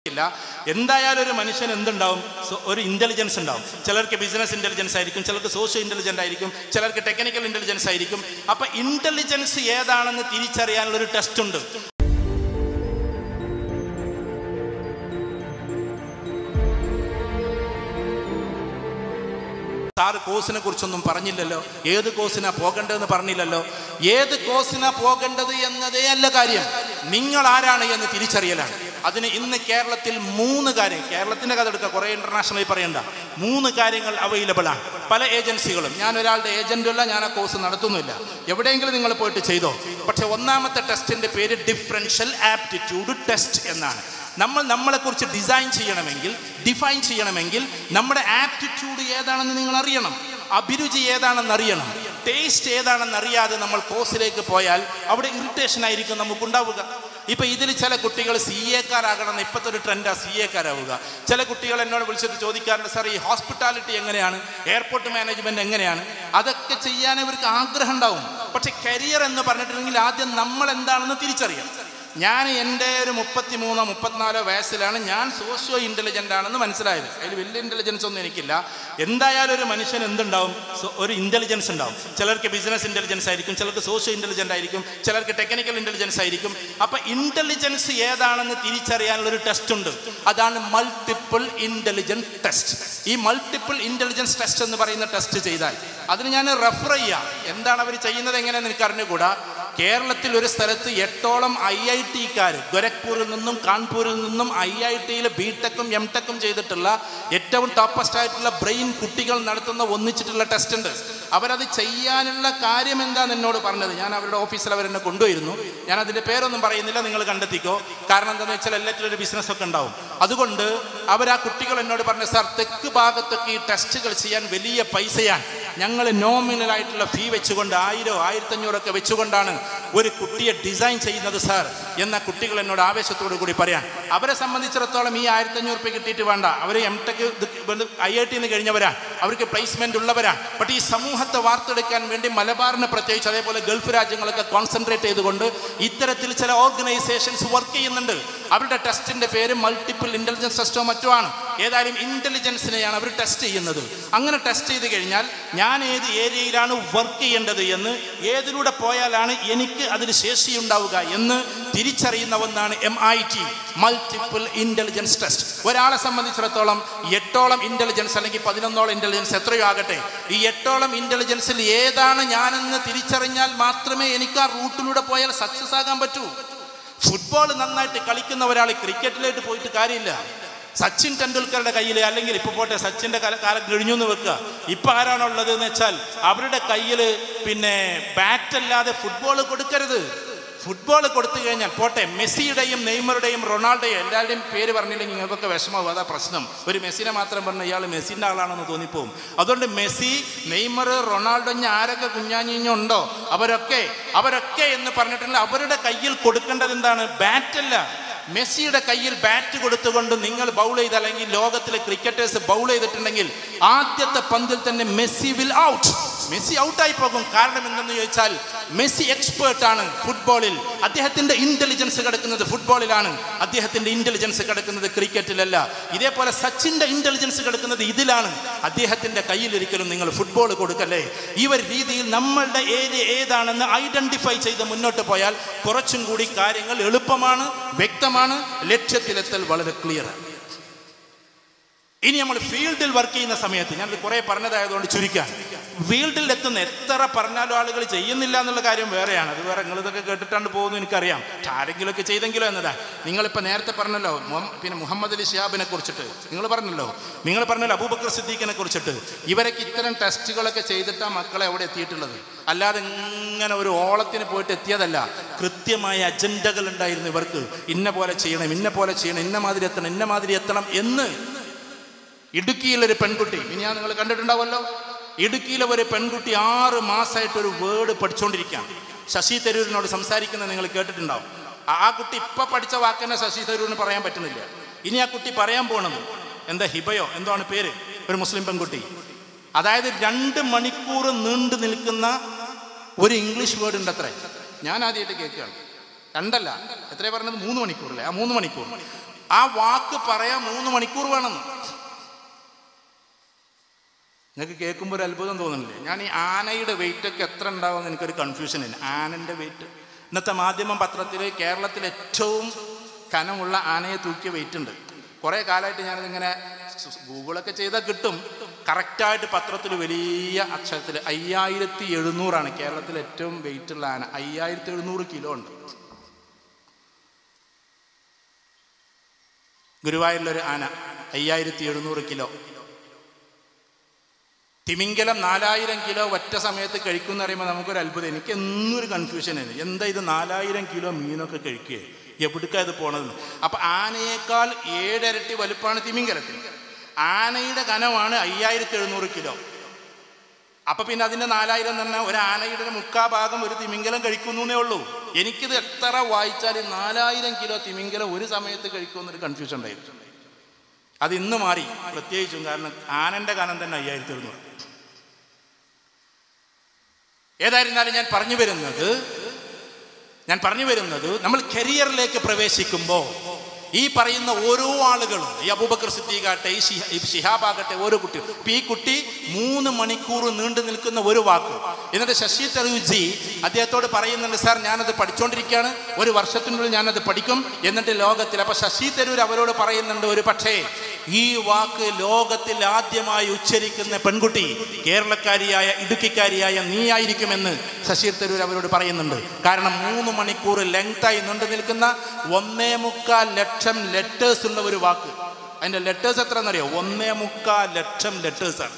എനിക്കില്ല എന്തായാലും ഒരു മനുഷ്യൻ എന്തുണ്ടാവും സോ- ഒരു ഇന്റലിജൻസ് ഉണ്ടാവും ചിലർക്ക് ബിസിനസ് ഇന്റലിജൻസ് ആയിരിക്കും ചിലർക്ക് സോഷ്യോ ഇന്റലിജന്റ് ആയിരിക്കും ചിലർക്ക് ടെക്നിക്കൽ ഇന്റലിജൻസ് ആയിരിക്കും അപ്പൊ ഇന്റലിജൻസ് ഏതാണെന്ന് തിരിച്ചറിയാനുള്ള ഒരു ടെസ്റ്റ് ഉണ്ട് സാറ് കോഴ്സിനെ കുറിച്ചൊന്നും പറഞ്ഞില്ലല്ലോ ഏത് കോഴ്സിനാ പോകേണ്ടതെന്ന് പറഞ്ഞില്ലല്ലോ ഏത് കോഴ്സിനാ പോകേണ്ടത് എന്നതേ അല്ല കാര്യം നിങ്ങൾ ആരാണ് എന്ന് തിരിച്ചറിയലാണ് അതിന് ഇന്ന് കേരളത്തിൽ മൂന്ന് കാര്യം കേരളത്തിന്റെ കഥ എടുക്കുക കുറെ ഇന്റർനാഷണലി പറയണ്ട മൂന്ന് കാര്യങ്ങൾ അവൈലബിൾ ആണ് പല ഏജൻസികളും ഞാൻ ഒരാളുടെ ഏജന്റല്ല ഞാൻ ആ കോഴ്സ് നടത്തുന്നില്ല എവിടെയെങ്കിലും നിങ്ങൾ പോയിട്ട് ചെയ്തോ പക്ഷെ ഒന്നാമത്തെ ടെസ്റ്റിന്റെ പേര് ഡിഫറൻഷ്യൽ ആപ്റ്റിറ്റ്യൂഡ് ടെസ്റ്റ് എന്നാണ് നമ്മൾ നമ്മളെക്കുറിച്ച് ഡിസൈൻ ചെയ്യണമെങ്കിൽ ഡിഫൈൻ ചെയ്യണമെങ്കിൽ നമ്മുടെ ആപ്റ്റിറ്റ്യൂഡ് ഏതാണെന്ന് നിങ്ങൾ അറിയണം അഭിരുചി ഏതാണെന്ന് അറിയണം ടേസ്റ്റ് ഏതാണെന്ന് അറിയാതെ നമ്മൾ കോഴ്സിലേക്ക് പോയാൽ അവിടെ ഇറിറ്റേഷൻ ആയിരിക്കും നമുക്കുണ്ടാവുക ഇപ്പൊ ഇതിൽ ചില കുട്ടികൾ സി എക്കാരാകണം എന്ന് ഇപ്പോഴത്തെ ഒരു ട്രെൻഡാ സി എക്കാരാവുക ചില കുട്ടികൾ എന്നോട് വിളിച്ചിട്ട് ചോദിക്കാറുണ്ട് സാർ ഈ ഹോസ്പിറ്റാലിറ്റി എങ്ങനെയാണ് എയർപോർട്ട് മാനേജ്മെന്റ് എങ്ങനെയാണ് അതൊക്കെ ചെയ്യാൻ ഇവർക്ക് ആഗ്രഹം ഉണ്ടാവും പക്ഷെ കരിയർ എന്ന് പറഞ്ഞിട്ടുണ്ടെങ്കിൽ ആദ്യം നമ്മൾ എന്താണെന്ന് തിരിച്ചറിയാം ഞാൻ എൻ്റെ ഒരു മുപ്പത്തി മൂന്നോ മുപ്പത്തിനാലോ വയസ്സിലാണ് ഞാൻ സോഷ്യോ ഇൻ്റലിജൻ്റ് ആണെന്ന് മനസ്സിലായത് അതിൽ വലിയ ഇൻ്റലിജൻസ് ഒന്നും എനിക്കില്ല എന്തായാലും ഒരു മനുഷ്യൻ എന്തുണ്ടാവും സോ- ഒരു ഇൻ്റലിജൻസ് ഉണ്ടാവും ചിലർക്ക് ബിസിനസ് ഇൻ്റലിജൻസ് ആയിരിക്കും ചിലർക്ക് സോഷ്യോ ഇൻ്റലിജൻ്റ് ആയിരിക്കും ചിലർക്ക് ടെക്നിക്കൽ ഇൻ്റലിജൻസ് ആയിരിക്കും അപ്പം ഇൻ്റലിജൻസ് ഏതാണെന്ന് തിരിച്ചറിയാനുള്ള ഒരു ടെസ്റ്റ് ഉണ്ട് അതാണ് മൾട്ടിപ്പിൾ ഇൻ്റലിജൻസ് ടെസ്റ്റ് ഈ മൾട്ടിപ്പിൾ ഇൻ്റലിജൻസ് ടെസ്റ്റ് എന്ന് പറയുന്ന ടെസ്റ്റ് ചെയ്താൽ അതിന് ഞാൻ റെഫർ ചെയ്യാം എന്താണ് അവർ ചെയ്യുന്നത് എങ്ങനെയെന്ന് എനിക്ക് അറിഞ്ഞുകൂടാ കേരളത്തിൽ ഒരു സ്ഥലത്ത് എട്ടോളം ഐ ഐ ടിക്കാർ ഗോരഖ്പൂരിൽ നിന്നും കാൺപൂരിൽ നിന്നും ഐ ഐ ടിയിൽ ബി ടെക്കും എം ടെക്കും ചെയ്തിട്ടുള്ള ഏറ്റവും ടോപ്പസ്റ്റ് ആയിട്ടുള്ള ബ്രെയിൻ കുട്ടികൾ നടത്തുന്ന ഒന്നിച്ചിട്ടുള്ള ടെസ്റ്റ് ഉണ്ട് അവരത് ചെയ്യാനുള്ള കാര്യം എന്താന്ന് എന്നോട് പറഞ്ഞത് ഞാൻ അവരുടെ ഓഫീസിൽ അവരെന്നെ കൊണ്ടുപോയിരുന്നു ഞാൻ അതിൻ്റെ പേരൊന്നും പറയുന്നില്ല നിങ്ങൾ കണ്ടെത്തിക്കോ കാരണം എന്താണെന്ന് വെച്ചാൽ എല്ലാറ്റിലും ഒരു ബിസിനസ് ഒക്കെ ഉണ്ടാവും അതുകൊണ്ട് അവർ ആ കുട്ടികൾ എന്നോട് പറഞ്ഞു സാർ തെക്ക് ഭാഗത്തൊക്കെ ഈ ടെസ്റ്റുകൾ ചെയ്യാൻ വലിയ പൈസയാണ് ഞങ്ങൾ നോമിനൽ ആയിട്ടുള്ള ഫീ വെച്ചുകൊണ്ട് ആയിരോ ആയിരത്തഞ്ഞൂറൊക്കെ വെച്ചുകൊണ്ടാണ് ഒരു കുട്ടിയെ ഡിസൈൻ ചെയ്യുന്നത് സാർ എന്ന കുട്ടികൾ എന്നോട് ആവേശത്തോടു കൂടി പറയാൻ അവരെ സംബന്ധിച്ചിടത്തോളം ഈ ആയിരത്തഞ്ഞൂറ് രൂപ കിട്ടിയിട്ട് വേണ്ട അവർ എം ടെക് ഐ ഐ ടിന്ന് കഴിഞ്ഞവരാണ് അവർക്ക് പ്ലേസ്മെന്റ് ഉള്ളവരാണ് ബട്ട് ഈ സമൂഹത്തെ വാർത്തെടുക്കാൻ വേണ്ടി മലബാറിനെ പ്രത്യേകിച്ച് അതേപോലെ ഗൾഫ് രാജ്യങ്ങളൊക്കെ കോൺസെൻട്രേറ്റ് ചെയ്തുകൊണ്ട് ഇത്തരത്തിൽ ചില ഓർഗനൈസേഷൻസ് വർക്ക് ചെയ്യുന്നുണ്ട് അവരുടെ ടെസ്റ്റിന്റെ പേര് മൾട്ടിപ്പിൾ ഇന്റലിജൻസ് ടെസ്റ്റോ മറ്റോ ആണ് ഏതായാലും ഇന്റലിജൻസിനെയാണ് അവർ ടെസ്റ്റ് ചെയ്യുന്നത് അങ്ങനെ ടെസ്റ്റ് ചെയ്ത് കഴിഞ്ഞാൽ ഞാൻ ഏത് ഏരിയയിലാണ് വർക്ക് ചെയ്യേണ്ടത് എന്ന് ഏതിലൂടെ പോയാലാണ് എനിക്ക് അതിന് ശേഷിയുണ്ടാവുക എന്ന് തിരിച്ചറിയുന്ന ഒന്നാണ് M I T multiple intelligence test ഒരാളെ സംബന്ധിച്ചിടത്തോളം എട്ടോളം ഇന്റലിജൻസ് അല്ലെങ്കിൽ പതിനൊന്നോളം ഇന്റലിജൻസ് എത്രയോ ആകട്ടെ ഈ എട്ടോളം ഇന്റലിജൻസിൽ ഏതാണ് ഞാനെന്ന് തിരിച്ചറിഞ്ഞാൽ മാത്രമേ എനിക്ക് ആ റൂട്ടിലൂടെ പോയാൽ സക്സസ് ആകാൻ പറ്റൂ ഫുട്ബോൾ നന്നായിട്ട് കളിക്കുന്ന ഒരാൾ ക്രിക്കറ്റിലേക്ക് പോയിട്ട് കാര്യമില്ല സച്ചിൻ ടെണ്ടുൽക്കറുടെ കയ്യിൽ അല്ലെങ്കിൽ ഇപ്പൊ പോട്ടെ സച്ചിന്റെ കാല- കാലം കഴിഞ്ഞു എന്ന് വെക്കുക ഇപ്പൊ ആരാണുള്ളത് എന്ന് വെച്ചാൽ അവരുടെ കയ്യിൽ പിന്നെ ബാറ്റ് അല്ലാതെ ഫുട്ബോൾ കൊടുക്കരുത് ഫുട്ബോൾ കൊടുത്തു കഴിഞ്ഞാൽ പോട്ടെ മെസ്സിയുടെയും നെയ്മറുടെയും റൊണാൾഡോയും എല്ലാവരുടെയും പേര് പറഞ്ഞില്ലെങ്കിൽ നിങ്ങൾക്കൊക്കെ വിഷമാവും അതാ പ്രശ്നം ഒരു മെസ്സിനെ മാത്രം പറഞ്ഞ ഇയാൾ മെസ്സിൻ്റെ ആളാണെന്ന് തോന്നിപ്പോവും അതുകൊണ്ട് മെസ്സി നെയ്മർ റൊണാൾഡോ ഇനി ആരൊക്കെ കുഞ്ഞാഞ്ഞിഞ്ഞുണ്ടോ അവരൊക്കെ അവരൊക്കെ എന്ന് പറഞ്ഞിട്ടുണ്ടെങ്കിൽ അവരുടെ കയ്യിൽ കൊടുക്കേണ്ടത് എന്താണ് ബാറ്റല്ല മെസ്സിയുടെ കയ്യിൽ ബാറ്റ് കൊടുത്തുകൊണ്ട് നിങ്ങൾ ബൗൾ ചെയ്ത് അല്ലെങ്കിൽ ലോകത്തിലെ ക്രിക്കറ്റേഴ്സ് ബൗൾ ചെയ്തിട്ടുണ്ടെങ്കിൽ ആദ്യത്തെ പന്തിൽ തന്നെ മെസ്സി വിൽ ഔട്ട് മെസ്സി ഔട്ടായി പോകും കാരണം എന്തെന്ന് ചോദിച്ചാൽ മെസ്സി എക്സ്പേർട്ട് ആണ് ഫുട്ബോളിൽ അദ്ദേഹത്തിന്റെ ഇന്റലിജൻസ് കിടക്കുന്നത് ഫുട്ബോളിലാണ് അദ്ദേഹത്തിന്റെ ഇന്റലിജൻസ് കിടക്കുന്നത് ക്രിക്കറ്റിലല്ല ഇതേപോലെ സച്ചിന്റെ ഇന്റലിജൻസ് കിടക്കുന്നത് ഇതിലാണ് അദ്ദേഹത്തിന്റെ കയ്യിൽ ഒരിക്കലും നിങ്ങൾ ഫുട്ബോൾ കൊടുക്കല്ലേ ഈ ഒരു രീതിയിൽ നമ്മളുടെ ഏരിയ ഏതാണെന്ന് ഐഡന്റിഫൈ ചെയ്ത് മുന്നോട്ട് പോയാൽ കുറച്ചും കൂടി കാര്യങ്ങൾ എളുപ്പമാണ് വ്യക്തമാണ് ലക്ഷ്യത്തിലെത്തൽ വളരെ ക്ലിയർ ഇനി നമ്മൾ ഫീൽഡിൽ വർക്ക് ചെയ്യുന്ന സമയത്ത് ഞാൻ കുറെ പറഞ്ഞതായതുകൊണ്ട് ചുരുക്കാൻ ഫീൽഡിൽ എത്തുന്ന എത്ര പറഞ്ഞാലും ആളുകൾ ചെയ്യുന്നില്ല എന്നുള്ള കാര്യം വേറെയാണ് അത് വേറെ നിങ്ങൾ ഇതൊക്കെ കേട്ടിട്ടാണ്ട് പോകുന്നു എനിക്കറിയാം ആരെങ്കിലുമൊക്കെ ചെയ്തെങ്കിലോ എന്നതാ നിങ്ങളിപ്പോൾ നേരത്തെ പറഞ്ഞല്ലോ മുഹമ്മ- പിന്നെ മുഹമ്മദ് അലി ഷിഹാബിനെ കുറിച്ചിട്ട് നിങ്ങൾ പറഞ്ഞല്ലോ നിങ്ങൾ പറഞ്ഞല്ലോ അബൂബക്കർ സിദ്ദീഖിനെ കുറിച്ചിട്ട് ഇവരൊക്കെ ഇത്തരം ടെസ്റ്റുകളൊക്കെ ചെയ്തിട്ടാണ് മക്കളെ അവിടെ എത്തിയിട്ടുള്ളത് അല്ലാതെ ഇങ്ങനെ ഒരു ഓളത്തിന് പോയിട്ട് എത്തിയതല്ല കൃത്യമായ അജണ്ടകൾ ഉണ്ടായിരുന്നു ഇവർക്ക് ഇന്ന പോലെ ചെയ്യണം ഇന്ന പോലെ ചെയ്യണം ഇന്ന മാതിരി എത്തണം ഇന്ന മാതിരി എത്തണം എന്ന് ഇടുക്കിയിലൊരു പെൺകുട്ടി ഇനി ഞാൻ നിങ്ങൾ കണ്ടിട്ടുണ്ടാവുമല്ലോ ഇടുക്കിയിലെ ഒരു പെൺകുട്ടി ആറ് മാസമായിട്ട് ഒരു വേർഡ് പഠിച്ചുകൊണ്ടിരിക്കുകയാണ് ശശി തരൂരിനോട് സംസാരിക്കുന്നത് നിങ്ങൾ കേട്ടിട്ടുണ്ടാവും ആ ആ കുട്ടി ഇപ്പൊ പഠിച്ച വാക്കെന്നെ ശശി തരൂരിന് പറയാൻ പറ്റുന്നില്ല ഇനി ആ കുട്ടി പറയാൻ പോണത് എന്താ ഹിബയോ എന്താണ് പേര് ഒരു മുസ്ലിം പെൺകുട്ടി അതായത് രണ്ട് മണിക്കൂർ നീണ്ടു നിൽക്കുന്ന ഒരു ഇംഗ്ലീഷ് വേർഡ് ഉണ്ട് അത്രേ ഞാൻ ആദ്യമായിട്ട് കേൾക്കുകയാണ് രണ്ടല്ല എത്രയാ പറഞ്ഞത് മൂന്ന് മണിക്കൂറല്ലേ ആ മൂന്ന് മണിക്കൂർ ആ വാക്ക് പറയാൻ മൂന്ന് മണിക്കൂർ വേണമെന്ന് നിങ്ങൾക്ക് കേൾക്കുമ്പോൾ ഒരു അത്ഭുതം തോന്നുന്നില്ലേ ഞാൻ ഈ ആനയുടെ വെയിറ്റ് ഒക്കെ എത്ര ഉണ്ടാവുമെന്ന് എനിക്കൊരു കൺഫ്യൂഷൻ ഇല്ല ആനൻ്റെ വെയിറ്റ് ഇന്നത്തെ മാധ്യമം പത്രത്തിൽ കേരളത്തിൽ ഏറ്റവും കനമുള്ള ആനയെ തൂക്കിയ വെയിറ്റ് ഉണ്ട് കുറേ കാലമായിട്ട് ഞാനിതിങ്ങനെ ഗൂഗിളൊക്കെ ചെയ്താൽ കിട്ടും കറക്റ്റായിട്ട് പത്രത്തിൽ വലിയ അക്ഷരത്തിൽ അയ്യായിരത്തി എഴുന്നൂറാണ് കേരളത്തിലെ ഏറ്റവും വെയിറ്റ് ഉള്ള ആന അയ്യായിരത്തി എഴുന്നൂറ് കിലോ ഉണ്ട് ഗുരുവായൂരിലൊരു ആന അയ്യായിരത്തി എഴുന്നൂറ് കിലോ തിമിംഗലം നാലായിരം കിലോ ഒറ്റ സമയത്ത് കഴിക്കും എന്ന് പറയുമ്പോൾ നമുക്കൊരു അത്ഭുതം എനിക്ക് എന്നും ഒരു കൺഫ്യൂഷനാണ് എന്താ ഇത് നാലായിരം കിലോ മീനൊക്കെ കഴിക്കുക എവിടേക്കാ ഇത് പോണതെന്ന് അപ്പൊ ആനയേക്കാൾ ഏഴരട്ടി വലുപ്പമാണ് തിമിംഗലത്തിന് ആനയുടെ കനമാണ് അയ്യായിരത്തി എഴുന്നൂറ് കിലോ അപ്പൊ പിന്നെ അതിന്റെ നാലായിരം തന്നെ ഒരു ആനയുടെ മുക്കാ ഭാഗം ഒരു തിമിംഗലം കഴിക്കുന്നേ ഉള്ളൂ എനിക്കിത് എത്ര വായിച്ചാൽ നാലായിരം കിലോ തിമിംഗലം ഒരു സമയത്ത് കഴിക്കുമെന്നൊരു കൺഫ്യൂഷൻ ഉണ്ടായിരുന്നു അത് ഇന്ന് മാറി പ്രത്യേകിച്ചും കാരണം ആനന്റെ കനം തന്നെ അയ്യായിരത്തി എഴുന്നൂറ് ഏതായിരുന്നാലും ഞാൻ പറഞ്ഞു വരുന്നത് ഞാൻ പറഞ്ഞു വരുന്നത് നമ്മൾ കരിയറിലേക്ക് പ്രവേശിക്കുമ്പോൾ ഈ പറയുന്ന ഓരോ ആളുകളും ഈ അബൂബക്കർ സിദ്ദീഖാട്ടെ ഈ ഷിഹ- ഈ ഷിഹാബാകട്ടെ ഓരോ കുട്ടിയും ഇപ്പൊ ഈ കുട്ടി മൂന്ന് മണിക്കൂർ നീണ്ടു നിൽക്കുന്ന ഒരു വാക്ക് എന്നിട്ട് ശശി തരൂജി അദ്ദേഹത്തോട് പറയുന്നുണ്ട് സാർ ഞാനത് പഠിച്ചുകൊണ്ടിരിക്കുകയാണ് ഒരു വർഷത്തിനുള്ളിൽ ഞാനത് പഠിക്കും എന്നിട്ട് ലോകത്തിൽ അപ്പൊ ശശി തരൂർ അവരോട് പറയുന്നുണ്ട് ഒരു പക്ഷേ ഈ വാക്ക് ലോകത്തിൽ ആദ്യമായി ഉച്ചരിക്കുന്ന പെൺകുട്ടി കേരളക്കാരിയായ ഇടുക്കിക്കാരിയായ നീയായിരിക്കുമെന്ന് ശശി തരൂർ അവരോട് പറയുന്നുണ്ട് കാരണം മൂന്ന് മണിക്കൂർ ലെങ്തായി നീണ്ടു നിൽക്കുന്ന ഒന്നേ മുക്കാൽ ലക്ഷം ലെറ്റേഴ്സ് ഉള്ള ഒരു വാക്ക് അതിന്റെ ലെറ്റേഴ്സ് എത്ര എന്നറിയോ ഒന്നേ മുക്കാൽ ലക്ഷം ലെറ്റേഴ്സാണ്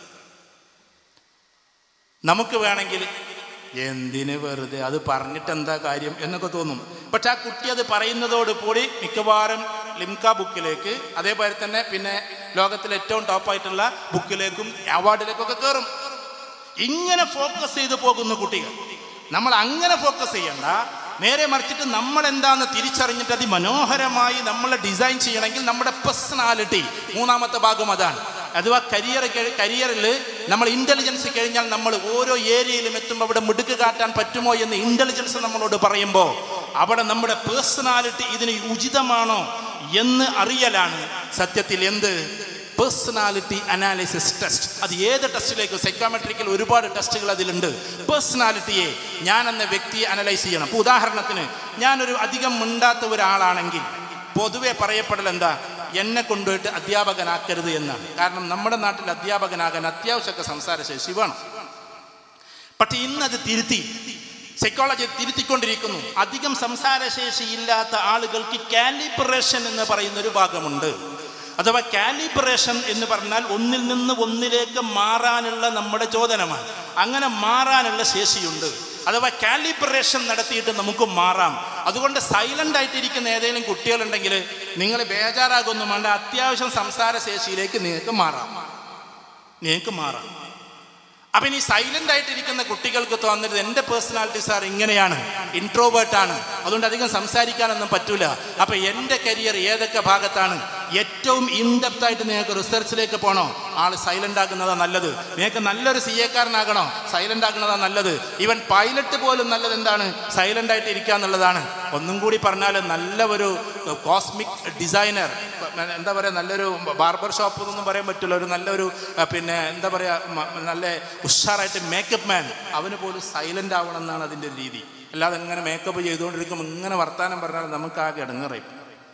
നമുക്ക് വേണമെങ്കിൽ എന്തിന് വെറുതെ അത് പറഞ്ഞിട്ട് എന്താ കാര്യം എന്നൊക്കെ തോന്നും പക്ഷെ ആ കുട്ടി അത് പറയുന്നതോട് കൂടി മിക്കവാറും ലിംക ബുക്കിലേക്ക് അതേപോലെ തന്നെ പിന്നെ ലോകത്തിലെ ഏറ്റവും ടോപ്പായിട്ടുള്ള ബുക്കിലേക്കും അവാർഡിലേക്കൊക്കെ കയറും ഇങ്ങനെ ഫോക്കസ് ചെയ്ത് പോകുന്ന കുട്ടികൾ നമ്മൾ അങ്ങനെ ഫോക്കസ് ചെയ്യണ്ട നേരെ മറിച്ചിട്ട് നമ്മൾ എന്താന്ന് തിരിച്ചറിഞ്ഞിട്ട് അതിമനോഹരമായി നമ്മൾ ഡിസൈൻ ചെയ്യണമെങ്കിൽ നമ്മുടെ പേഴ്സണാലിറ്റി മൂന്നാമത്തെ ഭാഗം അതാണ് അഥവാ കരിയർ കരിയറിൽ നമ്മൾ ഇന്റലിജൻസ് കഴിഞ്ഞാൽ നമ്മൾ ഓരോ ഏരിയയിലും എത്തുമ്പോൾ അവിടെ മിടുക്ക് കാട്ടാൻ പറ്റുമോ എന്ന് ഇന്റലിജൻസ് നമ്മളോട് പറയുമ്പോൾ അവിടെ നമ്മുടെ പേഴ്സണാലിറ്റി ഇതിന് ഉചിതമാണോ എന്ന് അറിയലാണ് സത്യത്തിൽ എന്ത് പേഴ്സണാലിറ്റി അനാലിസിസ് ടെസ്റ്റ് അത് ഏത് ടെസ്റ്റിലേക്കും സൈക്കോമെട്രിക്കൽ ഒരുപാട് ടെസ്റ്റുകൾ അതിലുണ്ട് പേഴ്സണാലിറ്റിയെ ഞാൻ എന്ന വ്യക്തിയെ അനലൈസ് ചെയ്യണം ഇപ്പോൾ ഉദാഹരണത്തിന് ഞാനൊരു അധികം മിണ്ടാത്ത ഒരാളാണെങ്കിൽ പൊതുവെ പറയപ്പെടൽ എന്താ എന്നെ കൊണ്ടുപോയിട്ട് അധ്യാപകനാക്കരുത് എന്നാണ് കാരണം നമ്മുടെ നാട്ടിൽ അധ്യാപകനാകാൻ അത്യാവശ്യമൊക്കെ സംസാരശേഷി വേണം പക്ഷെ ഇന്നത് തിരുത്തി സൈക്കോളജി തിരുത്തിക്കൊണ്ടിരിക്കുന്നു അധികം സംസാരശേഷി ഇല്ലാത്ത ആളുകൾക്ക് കാലിബ്രേഷൻ എന്ന് പറയുന്ന ഒരു ഭാഗമുണ്ട് അഥവാ കാലിബ്രേഷൻ എന്ന് പറഞ്ഞാൽ ഒന്നിൽ നിന്ന് ഒന്നിലേക്ക് മാറാനുള്ള നമ്മുടെ ചോദനമാണ് അങ്ങനെ മാറാനുള്ള ശേഷിയുണ്ട് അഥവാ കാലിബ്രേഷൻ നടത്തിയിട്ട് നമുക്ക് മാറാം അതുകൊണ്ട് സൈലന്റ് ആയിട്ടിരിക്കുന്ന ഏതെങ്കിലും കുട്ടികളുണ്ടെങ്കിൽ നിങ്ങൾ ബേജാറാകൊന്നും വേണ്ട അത്യാവശ്യം സംസാര ശേഷിയിലേക്ക് നിങ്ങൾക്ക് മാറാം നിങ്ങൾക്ക് മാറാം അപ്പൊ ഇനി സൈലന്റ് ആയിട്ടിരിക്കുന്ന കുട്ടികൾക്ക് തോന്നരുത് എന്റെ പേഴ്സണാലിറ്റി സാർ ഇങ്ങനെയാണ് ഇൻട്രോവേർട്ട് ആണ് അതുകൊണ്ട് അധികം സംസാരിക്കാനൊന്നും പറ്റൂല അപ്പൊ എന്റെ കരിയർ ഏതൊക്കെ ഭാഗത്താണ് ഏറ്റവും ഇൻഡെപ്ത് ആയിട്ട് നിങ്ങൾക്ക് റിസർച്ചിലേക്ക് പോകണോ ആൾ സൈലന്റ് ആകുന്നതാ നല്ലത് നിങ്ങൾക്ക് നല്ലൊരു സി എക്കാരനാകണോ സൈലന്റ് ആകുന്നതാ നല്ലത് ഈവൻ പൈലറ്റ് പോലും നല്ലത് എന്താണ് സൈലന്റ് ആയിട്ട് ഇരിക്കുക എന്നുള്ളതാണ് ഒന്നും കൂടി പറഞ്ഞാൽ നല്ല ഒരു കോസ്മിക് ഡിസൈനർ എന്താ പറയുക നല്ലൊരു ബാർബർ ഷോപ്പ് എന്നൊന്നും പറയാൻ പറ്റില്ല ഒരു നല്ലൊരു ആ, പിന്നെ എന്താ പറയുക നല്ല ഉഷാറായിട്ട് മേക്കപ്പ് മാൻ അവന് പോലും സൈലന്റ് ആവണം എന്നാണ് അതിൻ്റെ രീതി അല്ലാതെ ഇങ്ങനെ മേക്കപ്പ് ചെയ്തുകൊണ്ടിരിക്കുമ്പോൾ ഇങ്ങനെ വർത്താനം പറഞ്ഞാൽ നമുക്ക് ആകെ ഇടങ്ങറയും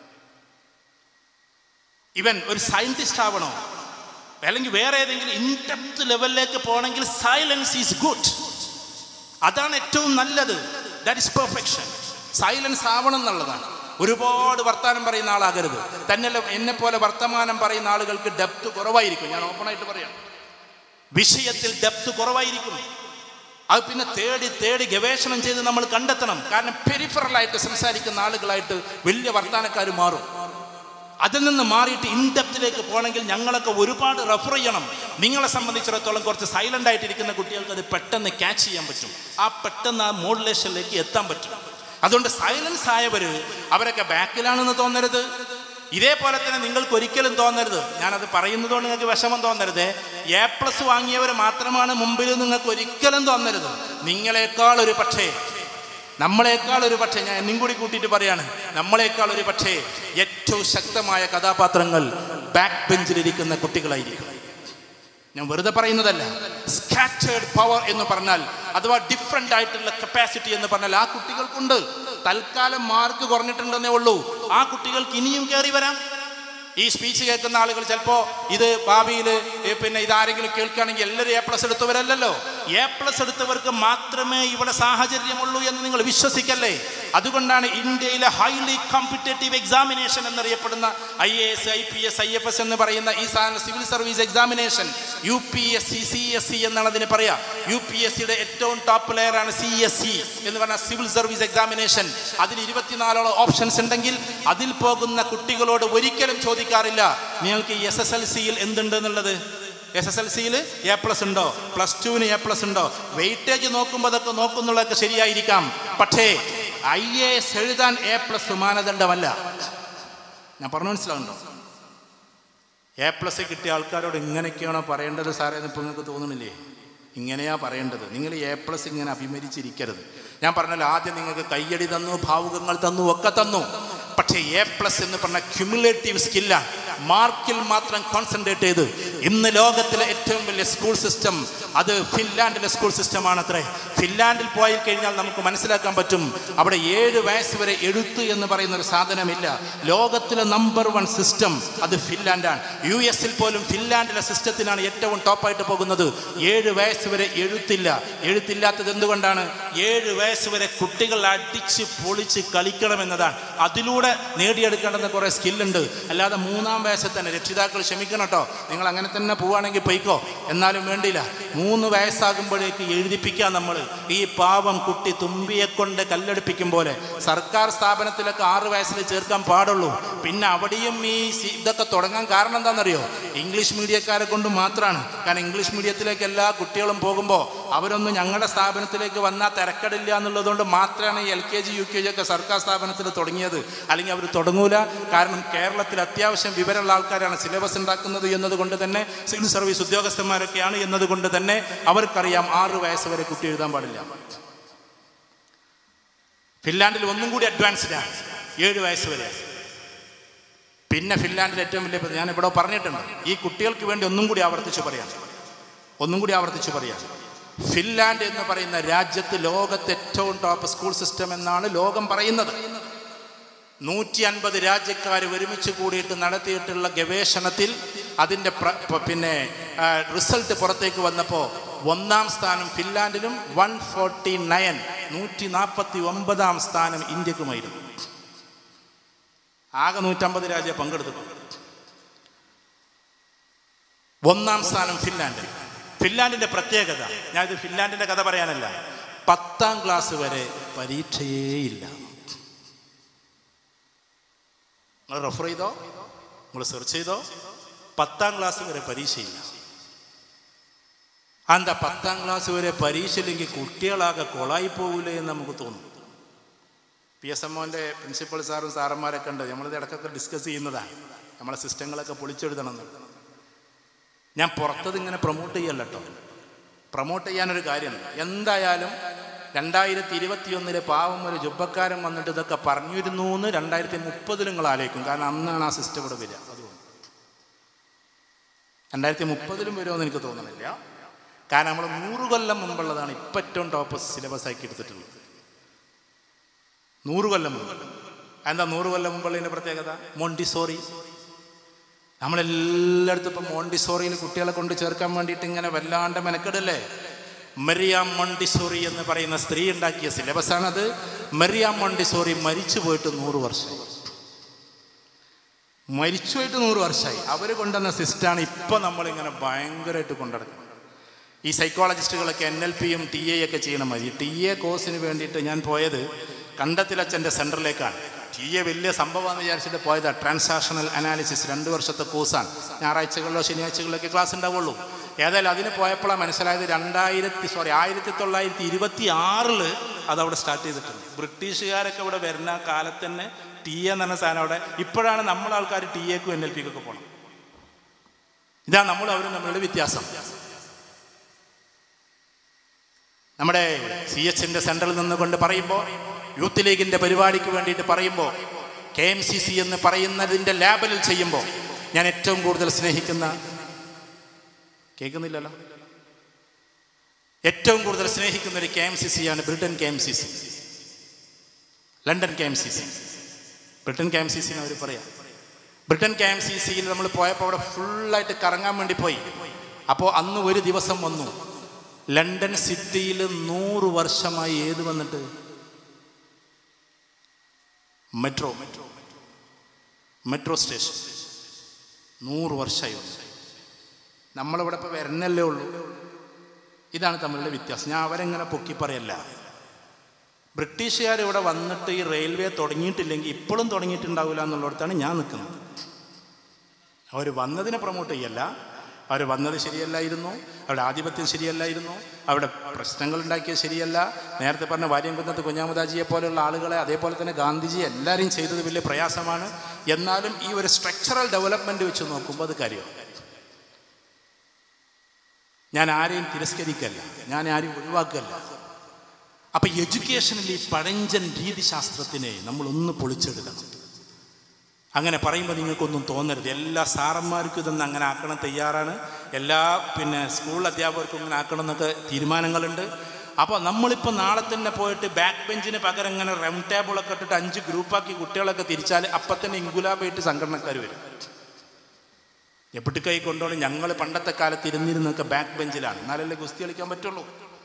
ഇവൻ ഒരു സയന്റിസ്റ്റ് ആവണോ അല്ലെങ്കിൽ വേറെ ഏതെങ്കിലും ഇൻഡെപ്ത് ലെവലിലേക്ക് പോകണമെങ്കിൽ സൈലൻസ് ഈസ് ഗുഡ് അതാണ് ഏറ്റവും നല്ലത് ദാറ്റ് ഇസ് പെർഫെക്ഷൻ സൈലൻസ് ആവണം എന്നുള്ളതാണ് ഒരുപാട് വർത്തമാനം പറയുന്ന ആളാകരുത് തന്നെ എന്നെ പോലെ വർത്തമാനം പറയുന്ന ആളുകൾക്ക് ഡെപ്ത് കുറവായിരിക്കും ഞാൻ ഓപ്പണായിട്ട് പറയാം വിഷയത്തിൽ ഡെപ്ത് കുറവായിരിക്കും അത് പിന്നെ തേടി തേടി ഗവേഷണം ചെയ്ത് നമ്മൾ കണ്ടെത്തണം കാരണം പെരിഫറലായിട്ട് സംസാരിക്കുന്ന ആളുകളായിട്ട് വലിയ വർത്തമാനക്കാർ മാറും അതിൽ നിന്ന് മാറിയിട്ട് ഇൻഡെപ്തിലേക്ക് പോകണമെങ്കിൽ ഞങ്ങളൊക്കെ ഒരുപാട് റെഫർ ചെയ്യണം നിങ്ങളെ സംബന്ധിച്ചിടത്തോളം കുറച്ച് സൈലന്റ് ആയിട്ടിരിക്കുന്ന കുട്ടികൾക്ക് അത് പെട്ടെന്ന് ക്യാച്ച് ചെയ്യാൻ പറ്റും ആ പെട്ടെന്ന് ആ മോഡുലേഷനിലേക്ക് എത്താൻ പറ്റും അതുകൊണ്ട് സൈലൻസ് ആയവര് അവരൊക്കെ ബാക്കിലാണെന്ന് തോന്നരുത് ഇതേപോലെ തന്നെ നിങ്ങൾക്ക് ഒരിക്കലും തോന്നരുത് ഞാനത് പറയുന്നതുകൊണ്ട് നിങ്ങൾക്ക് വിഷമം തോന്നരുത് എ പ്ലസ് വാങ്ങിയവർ മാത്രമാണ് മുമ്പിൽ നിങ്ങൾക്ക് ഒരിക്കലും തോന്നരുത് നിങ്ങളെക്കാൾ ഒരു പക്ഷേ നമ്മളെക്കാൾ ഒരു പക്ഷേ ഞാൻ എന്നും കൂടി കൂട്ടിയിട്ട് പറയാണ് നമ്മളെക്കാൾ ഒരു പക്ഷേ ഏറ്റവും ശക്തമായ കഥാപാത്രങ്ങൾ ബാക്ക് ബെഞ്ചിലിരിക്കുന്ന കുട്ടികളായിരിക്കും ഞാൻ വെറുതെ പറയുന്നതല്ല സ്കാറ്റേർഡ് പവർ എന്ന് പറഞ്ഞാൽ അഥവാ ഡിഫറെൻ്റ് ആയിട്ടുള്ള കപ്പാസിറ്റി എന്ന് പറഞ്ഞാൽ ആ കുട്ടികൾക്കുണ്ട് തൽക്കാലം മാർക്ക് കുറഞ്ഞിട്ടുണ്ടെന്നേ ഉള്ളൂ ആ കുട്ടികൾക്ക് ഇനിയും കയറി വരാം ഈ സ്പീച്ച് കേൾക്കുന്ന ആളുകൾ ചിലപ്പോൾ ഇത് ഭാവിയിൽ പിന്നെ ഇതാരെങ്കിലും കേൾക്കുകയാണെങ്കിൽ എല്ലാവരും എ പ്ലസ് എടുത്തവരല്ലല്ലോ എ പ്ലസ് എടുത്തവർക്ക് മാത്രമേ ഇവിടെ സാഹചര്യമുള്ളൂ എന്ന് നിങ്ങൾ വിശ്വസിക്കല്ലേ അതുകൊണ്ടാണ് ഇന്ത്യയിലെ ഹൈലി കോമ്പറ്റേറ്റീവ് എക്സാമിനേഷൻ എന്നറിയപ്പെടുന്ന I A S I P S I F S എന്ന് പറയുന്ന ഈ സാധനം civil service examination U P S C C S C എന്നാണ് അതിന് പറയാ യു പി എസ് സിയുടെ ഏറ്റവും ടോപ്പ് ലെയർ ആണ് സി എസ് സി എന്ന് പറഞ്ഞ സിവിൽ സർവീസ് എക്സാമിനേഷൻ അതിൽ ഇരുപത്തിനാലോളം ഓപ്ഷൻസ് ഉണ്ടെങ്കിൽ അതിൽ പോകുന്ന കുട്ടികളോട് ഒരിക്കലും ചോദിക്കാറില്ല നിങ്ങൾക്ക് എസ് എസ് എൽ സിയിൽ എന്തുണ്ട് എന്നുള്ളത് എസ് എസ് എൽ സിയിൽ എ പ്ലസ് ഉണ്ടോ പ്ലസ് ടുവിന് എ പ്ലസ് ഉണ്ടോ വെയിറ്റേജ് നോക്കുമ്പോൾ അതൊക്കെ നോക്കുന്നുള്ളതൊക്കെ ശരിയായിരിക്കാം പക്ഷേ ഐ എ എസ് എഴുതാൻ എ പ്ലസ് മാനദണ്ഡമല്ല ഞാൻ പറഞ്ഞു മനസ്സിലാവുണ്ടോ എ പ്ലസ് കിട്ടിയ ആൾക്കാരോട് ഇങ്ങനെയൊക്കെയാണോ പറയേണ്ടത് സാറേ എന്ന് ഇപ്പോൾ നിങ്ങൾക്ക് തോന്നുന്നില്ലേ ഇങ്ങനെയാ പറയേണ്ടത് നിങ്ങൾ എ പ്ലസ് ഇങ്ങനെ അഭിമരിച്ചിരിക്കരുത് ഞാൻ പറഞ്ഞല്ലോ ആദ്യം നിങ്ങൾക്ക് കയ്യടി തന്നു ഭാവുകങ്ങൾ തന്നു ഒക്കെ തന്നു പക്ഷേ എ പ്ലസ് എന്ന് പറഞ്ഞ ക്യുമുലേറ്റീവ് സ്കില്ലാണ് മാർക്കിൽ മാത്രം കോൺസെൻട്രേറ്റ് ചെയ്ത് ഇന്ന് ലോകത്തിലെ ഏറ്റവും വലിയ സ്കൂൾ സിസ്റ്റം അത് ഫിൻലാൻഡിലെ സ്കൂൾ സിസ്റ്റമാണ് അത്രേ ഫിൻലാൻഡിൽ പോയി കഴിഞ്ഞാൽ നമുക്ക് മനസ്സിലാക്കാൻ പറ്റും അവിടെ ഏഴ് വയസ്സ് വരെ എഴുത്ത് എന്ന് പറയുന്ന ഒരു സാധനമില്ല ലോകത്തിലെ നമ്പർ വൺ സിസ്റ്റം അത് ഫിൻലാൻഡാണ് യു എസിൽ പോലും ഫിൻലാൻഡിലെ സിസ്റ്റത്തിനാണ് ഏറ്റവും ടോപ്പായിട്ട് പോകുന്നത് ഏഴ് വയസ്സ് വരെ എഴുത്തില്ല എഴുത്തില്ലാത്തത് എന്തുകൊണ്ടാണ് ഏഴ് വയസ്സ് വരെ കുട്ടികൾ അടിച്ച് പൊളിച്ച് കളിക്കണം എന്നതാണ് അതിലൂടെ നേടിയെടുക്കേണ്ടുന്ന കുറേ സ്കില്ലുണ്ട് അല്ലാതെ മൂന്നാം വയസ്സിൽ തന്നെ രക്ഷിതാക്കൾ ക്ഷമിക്കണം കേട്ടോ നിങ്ങൾ അങ്ങനെ തന്നെ പോവുകയാണെങ്കിൽ പൊയ്ക്കോ എന്നാലും വേണ്ടിയില്ല മൂന്ന് വയസ്സാകുമ്പോഴേക്ക് എഴുതിപ്പിക്കാം നമ്മൾ ഈ പാവം കുട്ടി തുമ്പിയെ കൊണ്ട് കല്ലെടുപ്പിക്കും പോലെ സർക്കാർ സ്ഥാപനത്തിലൊക്കെ ആറ് വയസ്സിൽ ചേർക്കാൻ പാടുള്ളൂ പിന്നെ അവിടെയും ഈ സി- ഇതൊക്കെ തുടങ്ങാൻ കാരണം എന്താണെന്നറിയോ ഇംഗ്ലീഷ് മീഡിയക്കാരെ കൊണ്ട് മാത്രമാണ് കാരണം ഇംഗ്ലീഷ് മീഡിയത്തിലേക്ക് എല്ലാ കുട്ടികളും പോകുമ്പോൾ അവരൊന്നും ഞങ്ങളുടെ സ്ഥാപനത്തിലേക്ക് വന്നാൽ തിരക്കടില്ല എന്നുള്ളതുകൊണ്ട് മാത്രമാണ് ഈ L K G U K G ഒക്കെ സർക്കാർ സ്ഥാപനത്തിൽ തുടങ്ങിയത് അല്ലെങ്കിൽ അവർ തുടങ്ങൂല കാരണം കേരളത്തിൽ അത്യാവശ്യം വിവരമുള്ള ആൾക്കാരാണ് സിലബസ് ഉണ്ടാക്കുന്നത് എന്നതുകൊണ്ട് തന്നെ സിവിൽ സർവീസ് ഉദ്യോഗസ്ഥന്മാരൊക്കെയാണ് എന്നതുകൊണ്ട് തന്നെ അവർക്കറിയാം ആറ് വയസ്സ് വരെ കുട്ടി എഴുതാൻ പാടില്ല ഫിൻലാൻഡിൽ ഒന്നും കൂടി അഡ്വാൻസ്ഡാണ് ഏഴ് വയസ്സ് വരെ പിന്നെ ഫിൻലാൻഡിൽ ഏറ്റവും വലിയ പ്രതി- ഞാൻ ഇവിടെ പറഞ്ഞിട്ടുണ്ട് ഈ കുട്ടികൾക്ക് വേണ്ടി ഒന്നും കൂടി ആവർത്തിച്ച് പറയാം ഒന്നും കൂടി ആവർത്തിച്ച് പറയാം ഫിൻലാൻഡ് എന്ന് പറയുന്ന രാജ്യത്ത് ലോകത്തെ ഏറ്റവും ടോപ്പ് സ്കൂൾ സിസ്റ്റം എന്നാണ് ലോകം പറയുന്നത് നൂറ്റി അൻപത് രാജ്യക്കാർ ഒരുമിച്ച് കൂടിയിട്ട് നടത്തിയിട്ടുള്ള ഗവേഷണത്തിൽ അതിൻ്റെ പ്ര- പ- പിന്നെ റിസൾട്ട് പുറത്തേക്ക് വന്നപ്പോൾ ഒന്നാം സ്ഥാനം ഫിൻലാൻഡിലും വൺ ഫോർട്ടി നയൻ നൂറ്റി നാൽപ്പത്തി ഒമ്പതാം സ്ഥാനം ഇന്ത്യക്കുമായിരുന്നു ആകെ നൂറ്റമ്പത് രാജ്യം പങ്കെടുത്തിട്ടുണ്ട് ഒന്നാം സ്ഥാനം ഫിൻലാൻഡ് ഫിൻലാൻഡിന്റെ പ്രത്യേകത ഞാൻ ഇത് ഫിൻലാൻഡിന്റെ കഥ പറയാനല്ല പത്താം ക്ലാസ് വരെ പരീക്ഷയേ ഇല്ല നിങ്ങൾ റെഫർ ചെയ്തോ നിങ്ങൾ സെർച്ച് ചെയ്തോ പത്താം ക്ലാസ് വരെ പരീക്ഷയില്ല എന്താ പത്താം ക്ലാസ് വരെ പരീക്ഷയില്ലെങ്കിൽ കുട്ടികളാകെ കൊളായി പോകൂലേ എന്ന് നമുക്ക് തോന്നും പി എസ് എം ഒൻ്റെ പ്രിൻസിപ്പൽ സാറും സാറന്മാരൊക്കെ ഉണ്ട് നമ്മളിത് ഇടയ്ക്കൊക്കെ ഡിസ്കസ് ചെയ്യുന്നതാണ് നമ്മളെ സിസ്റ്റങ്ങളൊക്കെ പൊളിച്ചെഴുതണം എന്ന് ഞാൻ പുറത്തത് ഇങ്ങനെ പ്രൊമോട്ട് ചെയ്യല്ല കേട്ടോ പ്രൊമോട്ട് ചെയ്യാനൊരു കാര്യമുണ്ട് എന്തായാലും രണ്ടായിരത്തി ഇരുപത്തിയൊന്നിലെ പാവം ഒരു ജുബക്കാരൻ വന്നിട്ട് ഇതൊക്കെ പറഞ്ഞിരുന്നു എന്ന് രണ്ടായിരത്തി മുപ്പതിൽ നിങ്ങൾ ആലോചിക്കും കാരണം അന്നാണ് ആ സിസ്റ്റം ഇവിടെ വരിക അതുകൊണ്ട് രണ്ടായിരത്തി മുപ്പതിലും വരുമെന്ന് എനിക്ക് തോന്നുന്നില്ല കാരണം നമ്മൾ നൂറ് കൊല്ലം മുമ്പുള്ളതാണ് ഇപ്പം ഏറ്റവും ടോപ്പ് സിലബസ് ആക്കി എടുത്തിട്ടുള്ളത് നൂറ് കൊല്ലം മുമ്പ് എന്താ നൂറ് കൊല്ലം മുമ്പുള്ളതിൻ്റെ പ്രത്യേകത മോണ്ടിസോറി നമ്മളെല്ലായിടത്തും ഇപ്പം മോണ്ടിസോറിയിൽ കുട്ടികളെ കൊണ്ട് ചേർക്കാൻ വേണ്ടിയിട്ട് ഇങ്ങനെ വല്ലാണ്ട് മെനക്കെടല്ലേ മെറിയാം മോണ്ടിസോറി എന്ന് പറയുന്ന സ്ത്രീ ഉണ്ടാക്കിയ സിലബസാണത് മെറിയാം മോണ്ടിസോറി മരിച്ചു പോയിട്ട് നൂറ് വർഷമായി മരിച്ചു പോയിട്ട് നൂറ് വർഷമായി അവർ കൊണ്ടുവന്ന സിസ്റ്റാണ് ഇപ്പം നമ്മളിങ്ങനെ ഭയങ്കരമായിട്ട് കൊണ്ടുനടക്കുന്നത് ഈ സൈക്കോളജിസ്റ്റുകളൊക്കെ എൻ എൽ പിയും ടി എ ഒക്കെ ചെയ്യണം മതി ടി എ കോഴ്സിന് വേണ്ടിയിട്ട് ഞാൻ പോയത് കണ്ടത്തിലച്ഛൻ്റെ സെൻറ്ററിലേക്കാണ് ടി എ വലിയ സംഭവമാണെന്ന് വിചാരിച്ചിട്ട് പോയതാണ് ട്രാൻസാക്ഷണൽ അനാലിസിസ് രണ്ട് വർഷത്തെ കോഴ്സാണ് ഞായറാഴ്ചകളിലോ ശനിയാഴ്ചകളിലൊക്കെ ക്ലാസ് ഉണ്ടാവുള്ളൂ ഏതായാലും അതിന് പോയപ്പോഴാണ് മനസ്സിലായത് രണ്ടായിരത്തി സോറി ആയിരത്തി തൊള്ളായിരത്തി ഇരുപത്തി ആറിൽ അതവിടെ സ്റ്റാർട്ട് ചെയ്തിട്ടുണ്ട് ബ്രിട്ടീഷുകാരൊക്കെ ഇവിടെ വരുന്ന കാലത്ത് തന്നെ ടി എ എന്ന് പറഞ്ഞ സാധനം അവിടെ ഇപ്പോഴാണ് നമ്മളെ ആൾക്കാർ ടി എക്കും എൻ എൽ പിക്കൊക്കെ പോകണം ഇതാണ് നമ്മൾ അവരും നമ്മളുടെ വ്യത്യാസം നമ്മുടെ സി എച്ചിൻ്റെ സെൻട്രൽ നിന്നുകൊണ്ട് പറയുമ്പോൾ യൂത്ത് ലീഗിൻ്റെ പരിപാടിക്ക് വേണ്ടിയിട്ട് പറയുമ്പോൾ കെ എം സി സി എന്ന് പറയുന്നതിൻ്റെ ലാബലിൽ ചെയ്യുമ്പോൾ ഞാൻ ഏറ്റവും കൂടുതൽ സ്നേഹിക്കുന്ന കേൾക്കുന്നില്ലല്ലോ ഏറ്റവും കൂടുതൽ സ്നേഹിക്കുന്ന ഒരു കെ എം സി സി ആണ് Britain K M C C London K M C C Britain K M C C എന്ന് അവർ പറയാം ബ്രിട്ടൻ കെ എം സി സിയിൽ നമ്മൾ പോയപ്പോൾ അവിടെ ഫുള്ളായിട്ട് കറങ്ങാൻ വേണ്ടി പോയി അപ്പോൾ അന്ന് ഒരു ദിവസം വന്നു ലണ്ടൻ സിറ്റിയിൽ നൂറ് വർഷമായി ഏത് വന്നിട്ട് മെട്രോ മെട്രോ മെട്രോ സ്റ്റേഷൻ നൂറ് വർഷമായി വന്നു നമ്മളിവിടെ ഇപ്പോൾ വരുന്നല്ലേ ഉള്ളൂ ഇതാണ് തമ്മിലുള്ള വ്യത്യാസം ഞാൻ അവരെങ്ങനെ പൊക്കി പറയല്ല ബ്രിട്ടീഷുകാർ ഇവിടെ വന്നിട്ട് ഈ റെയിൽവേ തുടങ്ങിയിട്ടില്ലെങ്കിൽ ഇപ്പോഴും തുടങ്ങിയിട്ടുണ്ടാവില്ല എന്നുള്ളിടത്താണ് ഞാൻ നിൽക്കുന്നത് അവർ വന്നതിനെ പ്രൊമോട്ട് ചെയ്യല്ല അവർ വന്നത് ശരിയല്ലായിരുന്നു അവരുടെ ആധിപത്യം ശരിയല്ലായിരുന്നു അവിടെ പ്രശ്നങ്ങൾ ഉണ്ടാക്കിയത് ശരിയല്ല നേരത്തെ പറഞ്ഞ വാര്യംകുന്നത്ത് കുഞ്ഞാമുദാജിയെ പോലെയുള്ള ആളുകളെ അതേപോലെ തന്നെ ഗാന്ധിജി എല്ലാവരും ചെയ്തത് വലിയ പ്രയാസമാണ് എന്നാലും ഈ ഒരു സ്ട്രക്ചറൽ ഡെവലപ്മെന്റ് വെച്ച് നോക്കുമ്പോൾ അത് കാര്യമാണ് ഞാൻ ആരെയും തിരസ്കരിക്കല്ല ഞാൻ ആരെയും ഒഴിവാക്കല്ല അപ്പൊ എഡ്യൂക്കേഷനിൽ ഈ പഴഞ്ചൻ രീതിശാസ്ത്രത്തിനെ നമ്മൾ ഒന്ന് പൊളിച്ചെടുക്കണം അങ്ങനെ പറയുമ്പോൾ നിങ്ങൾക്കൊന്നും തോന്നരുത് എല്ലാ സാറന്മാർക്കും ഇതൊന്നും അങ്ങനെ ആക്കണം തയ്യാറാണ് എല്ലാ പിന്നെ സ്കൂൾ അധ്യാപകർക്കും ഇങ്ങനെ ആക്കണം എന്നൊക്കെ തീരുമാനങ്ങളുണ്ട് അപ്പോൾ നമ്മളിപ്പോൾ നാളെ തന്നെ പോയിട്ട് ബാക്ക് ബെഞ്ചിന് പകരം ഇങ്ങനെ റൗണ്ട് ടേബിളൊക്കെ ഇട്ടിട്ട് അഞ്ച് ഗ്രൂപ്പാക്കി കുട്ടികളൊക്കെ തിരിച്ചാൽ അപ്പം തന്നെ ഇൻകുലാബായിട്ട് സംഘടനക്കാർ വരും എപ്പിട്ട് കൈ കൊണ്ടോളി ഞങ്ങൾ പണ്ടത്തെ കാലത്ത് ഇരുന്നിരുന്നൊക്കെ ബാക്ക് ബെഞ്ചിലാണ് എന്നാലല്ലേ ഗുസ്തി കളിക്കാൻ പറ്റുള്ളൂ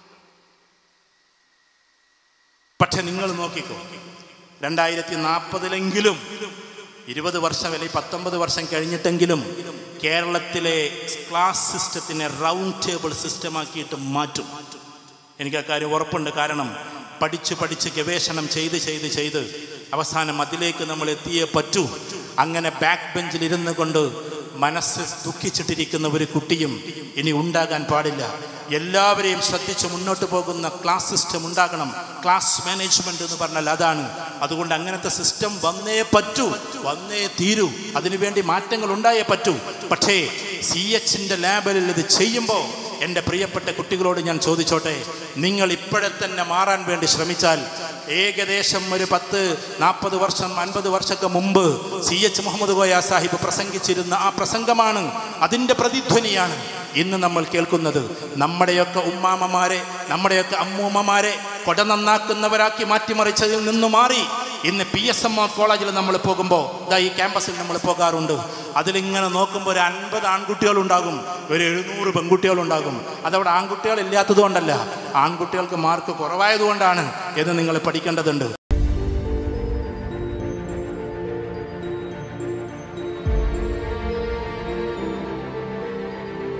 പക്ഷെ നിങ്ങൾ നോക്കിക്കോ രണ്ടായിരത്തി നാൽപ്പതിലെങ്കിലും ഇരുപത് വർഷം അല്ലെങ്കിൽ പത്തൊമ്പത് വർഷം കഴിഞ്ഞിട്ടെങ്കിലും കേരളത്തിലെ ക്ലാസ് സിസ്റ്റത്തിനെ റൗണ്ട് ടേബിൾ സിസ്റ്റമാക്കിയിട്ട് മാറ്റും എനിക്ക് അക്കാര്യം ഉറപ്പുണ്ട് കാരണം പഠിച്ച് പഠിച്ച് ഗവേഷണം ചെയ്ത് ചെയ്ത് ചെയ്ത് അവസാനം അതിലേക്ക് നമ്മൾ എത്തിയേ പറ്റൂ അങ്ങനെ ബാക്ക് ബെഞ്ചിൽ ഇരുന്ന് കൊണ്ട് മനസ്സ് ദുഃഖിച്ചിട്ടിരിക്കുന്ന ഒരു കുട്ടിയും ഇനി ഉണ്ടാകാൻ പാടില്ല എല്ലാവരെയും ശ്രദ്ധിച്ച് മുന്നോട്ട് പോകുന്ന ക്ലാസ് സിസ്റ്റം ഉണ്ടാകണം ക്ലാസ് മാനേജ്മെന്റ് എന്ന് പറഞ്ഞാൽ അതാണ് അതുകൊണ്ട് അങ്ങനത്തെ സിസ്റ്റം വന്നേ പറ്റൂ വന്നേ തീരൂ അതിനുവേണ്ടി മാറ്റങ്ങൾ ഉണ്ടായേ പറ്റൂ പക്ഷേ സി എച്ചിന്റെ ലാബിൽ ഇത് ചെയ്യുമ്പോൾ എൻ്റെ പ്രിയപ്പെട്ട കുട്ടികളോട് ഞാൻ ചോദിച്ചോട്ടെ നിങ്ങൾ ഇപ്പോഴെ തന്നെ മാറാൻ വേണ്ടി ശ്രമിച്ചാൽ ഏകദേശം ഒരു പത്ത് നാൽപ്പത് വർഷം അൻപത് വർഷമൊക്കെ മുമ്പ് സി എച്ച് മുഹമ്മദ് കോയ സാഹിബ് പ്രസംഗിച്ചിരുന്ന ആ പ്രസംഗമാണ് അതിൻ്റെ പ്രതിധ്വനിയാണ് ഇന്ന് നമ്മൾ കേൾക്കുന്നത് നമ്മുടെയൊക്കെ ഉമ്മാമ്മമാരെ നമ്മുടെയൊക്കെ അമ്മൂമ്മമാരെ കൊട നന്നാക്കുന്നവരാക്കി മാറ്റിമറിച്ചതിൽ നിന്ന് മാറി ഇന്ന് പി എസ് എം കോളേജിൽ നമ്മൾ പോകുമ്പോൾ ഇതാ ഈ ക്യാമ്പസിൽ നമ്മൾ പോകാറുണ്ട് അതിലിങ്ങനെ നോക്കുമ്പോൾ ഒരു അൻപത് ആൺകുട്ടികളുണ്ടാകും ഒരു എഴുന്നൂറ് പെൺകുട്ടികളുണ്ടാകും അതവിടെ ആൺകുട്ടികൾ ഇല്ലാത്തത് കൊണ്ടല്ല ആൺകുട്ടികൾക്ക് മാർക്ക് കുറവായതുകൊണ്ടാണ് എന്ന് നിങ്ങൾ പഠിക്കേണ്ടതുണ്ട്